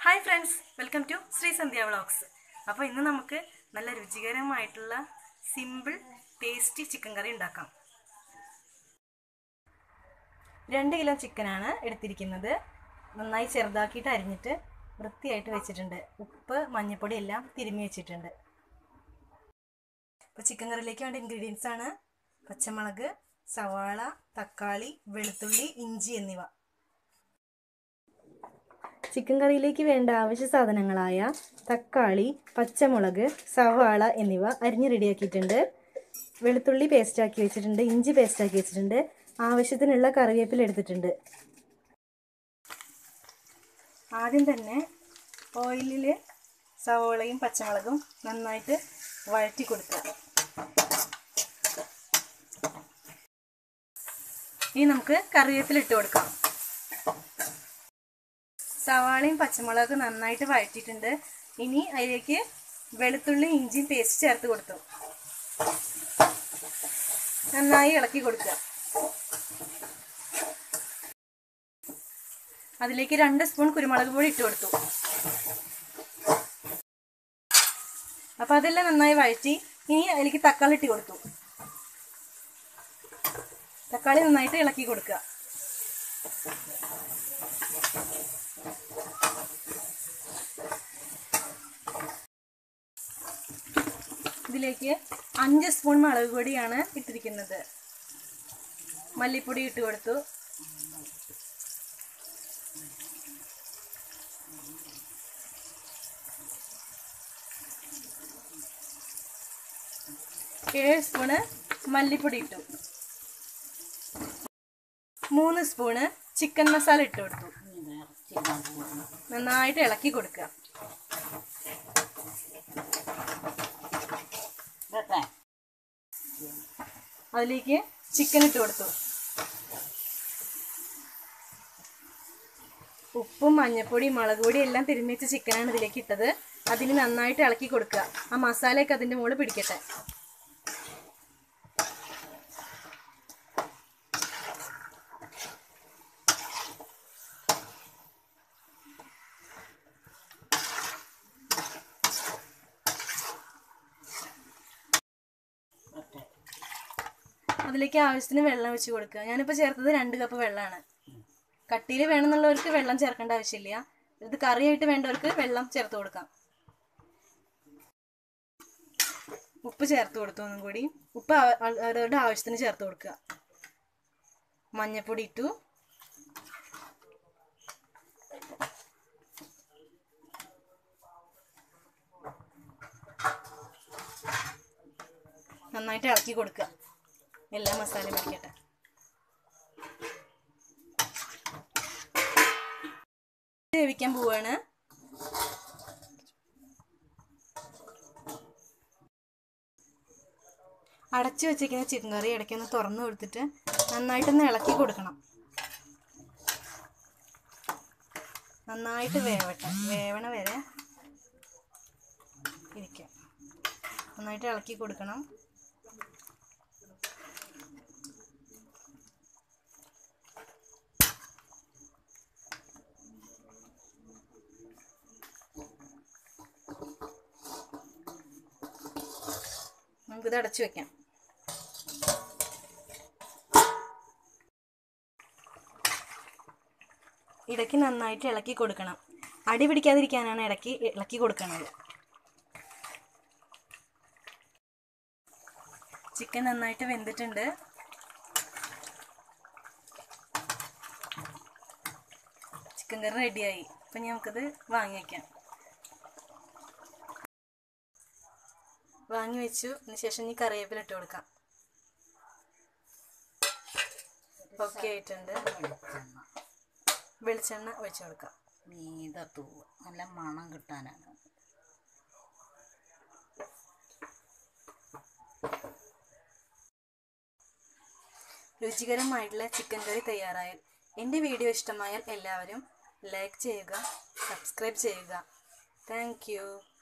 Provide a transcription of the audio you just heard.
hi friends welcome to Sree Sandhya vlogs അപ്പോൾ ഇന്ന് നമുക്ക് നല്ല രുചികരമായിട്ടുള്ള സിമ്പിൾ ടേസ്റ്റി ചിക്കൻ കറി ഉണ്ടാക്കാം രണ്ട് കിലോ ചിക്കനാണ് എടുത്തിരിക്കുന്നത് നന്നായി ചെറുതാക്കിയിട്ട് അരിഞ്ഞിട്ട് വൃത്തിയായിട്ട് വെച്ചിട്ടുണ്ട് ഉപ്പ് മഞ്ഞൾപ്പൊടി എല്ലാം തിരുമ്മി വെച്ചിട്ടുണ്ട് അപ്പോൾ ചിക്കൻ കറിയിലേക്ക് വേണ്ട ഇൻഗ്രീഡിയൻസ് ആണ് പച്ചമുളക് സവാള തക്കാളി വെളുത്തുള്ളി ഇഞ്ചി എന്നിവ ചിക്കൻ കറിയിലേക്ക് വേണ്ട ആവശ്യ സാധനങ്ങളായ തക്കാളി പച്ചമുളക് സവാള എന്നിവ അരിഞ്ഞ് റെഡിയാക്കിയിട്ടുണ്ട് വെളുത്തുള്ളി പേസ്റ്റാക്കി വെച്ചിട്ടുണ്ട് ഇഞ്ചി പേസ്റ്റാക്കി വെച്ചിട്ടുണ്ട് ആവശ്യത്തിനുള്ള കറിവേപ്പില എടുത്തിട്ടുണ്ട് ആദ്യം തന്നെ ഓയിലിൽ സവോളയും പച്ചമുളകും നന്നായിട്ട് വഴറ്റി കൊടുക്കുക ഇനി നമുക്ക് കറിവേപ്പില ഇട്ട് കൊടുക്കാം സവാളയും പച്ചമുളകും നന്നായിട്ട് വഴറ്റിയിട്ടുണ്ട് ഇനി അതിലേക്ക് വെളുത്തുള്ളി ഇഞ്ചിയും പേസ്റ്റ് ചേർത്ത് കൊടുത്തു നന്നായി ഇളക്കി കൊടുക്കുക അതിലേക്ക് രണ്ട് സ്പൂൺ കുരുമുളക് പൊടി ഇട്ട് കൊടുത്തു അപ്പൊ അതെല്ലാം നന്നായി വഴറ്റി ഇനി അതിലേക്ക് തക്കാളി ഇട്ട് കൊടുത്തു തക്കാളി നന്നായിട്ട് ഇളക്കി കൊടുക്കുക ഇതിലേക്ക് അഞ്ച് സ്പൂൺ മുളക് പൊടിയാണ് ഇട്ടിരിക്കുന്നത് മല്ലിപ്പൊടി ഇട്ട് കൊടുത്തു ഏഴ് സ്പൂണ് മല്ലിപ്പൊടി ഇട്ടു മൂന്ന് സ്പൂണ് ചിക്കൻ മസാല ഇട്ട് കൊടുത്തു നന്നായിട്ട് ഇളക്കി കൊടുക്കുക അതിലേക്ക് ചിക്കൻ ഇട്ട് കൊടുത്തു ഉപ്പും മഞ്ഞപ്പൊടി മുളക് പൊടി എല്ലാം തിരുമ്മിച്ച ചിക്കനാണ് ഇതിലേക്ക് ഇട്ടത് അതിന് നന്നായിട്ട് ഇളക്കി കൊടുക്കുക ആ മസാലയൊക്കെ അതിൻ്റെ മുകളിൽ പിടിക്കട്ടെ അതിലേക്ക് ആവശ്യത്തിന് വെള്ളം ഒഴിച്ച് കൊടുക്കുക ഞാനിപ്പോൾ ചേർത്തത് രണ്ട് കപ്പ് വെള്ളമാണ് കട്ടിയിൽ വേണമെന്നുള്ളവർക്ക് വെള്ളം ചേർക്കേണ്ട ആവശ്യമില്ല ഇത് കറിയായിട്ട് വേണ്ടവർക്ക് വെള്ളം ചേർത്ത് കൊടുക്കാം ഉപ്പ് ചേർത്ത് കൊടുത്തു ഒന്നും കൂടി ഉപ്പ് അവ- അവരവരുടെ ആവശ്യത്തിന് ചേർത്ത് കൊടുക്കുക മഞ്ഞപ്പൊടി ഇട്ടു നന്നായിട്ട് ഇളക്കി കൊടുക്കുക എല്ലാ മസാലയും പിടിക്കട്ടെ വേവിക്കാൻ പോവാണ് അടച്ചു വെച്ചിരിക്കുന്ന ചിക്കൻ കറി ഇടയ്ക്കൊന്ന് തുറന്നു കൊടുത്തിട്ട് നന്നായിട്ടൊന്ന് ഇളക്കി കൊടുക്കണം നന്നായിട്ട് വേവട്ടെ വേവണ വരെ ഇരിക്കാം നന്നായിട്ട് ഇളക്കി കൊടുക്കണം നമുക്കിത് അടച്ചു വെക്കാം ഇടയ്ക്ക് നന്നായിട്ട് ഇളക്കി കൊടുക്കണം അടി പിടിക്കാതിരിക്കാനാണ് ഇടയ്ക്ക് ഇളക്കി കൊടുക്കണത് ചിക്കൻ നന്നായിട്ട് വെന്തിട്ടുണ്ട് ചിക്കൻ കറി റെഡിയായി അപ്പം ഇനി നമുക്കത് വാങ്ങി വയ്ക്കാം വാങ്ങി വെച്ചു അതിന് ശേഷം ഇനി കറിവേപ്പില ഇട്ട് കൊടുക്കാം ഓക്കെ ആയിട്ടുണ്ട് വെളിച്ചെണ്ണ ഒഴിച്ചു കൊടുക്കാം മീത തൂവ് നല്ല മണം കിട്ടാനാണ് രുചികരമായിട്ടുള്ള ചിക്കൻ കറി തയ്യാറായാൽ എൻ്റെ വീഡിയോ ഇഷ്ടമായാൽ എല്ലാവരും ലൈക്ക് ചെയ്യുക സബ്സ്ക്രൈബ് ചെയ്യുക താങ്ക്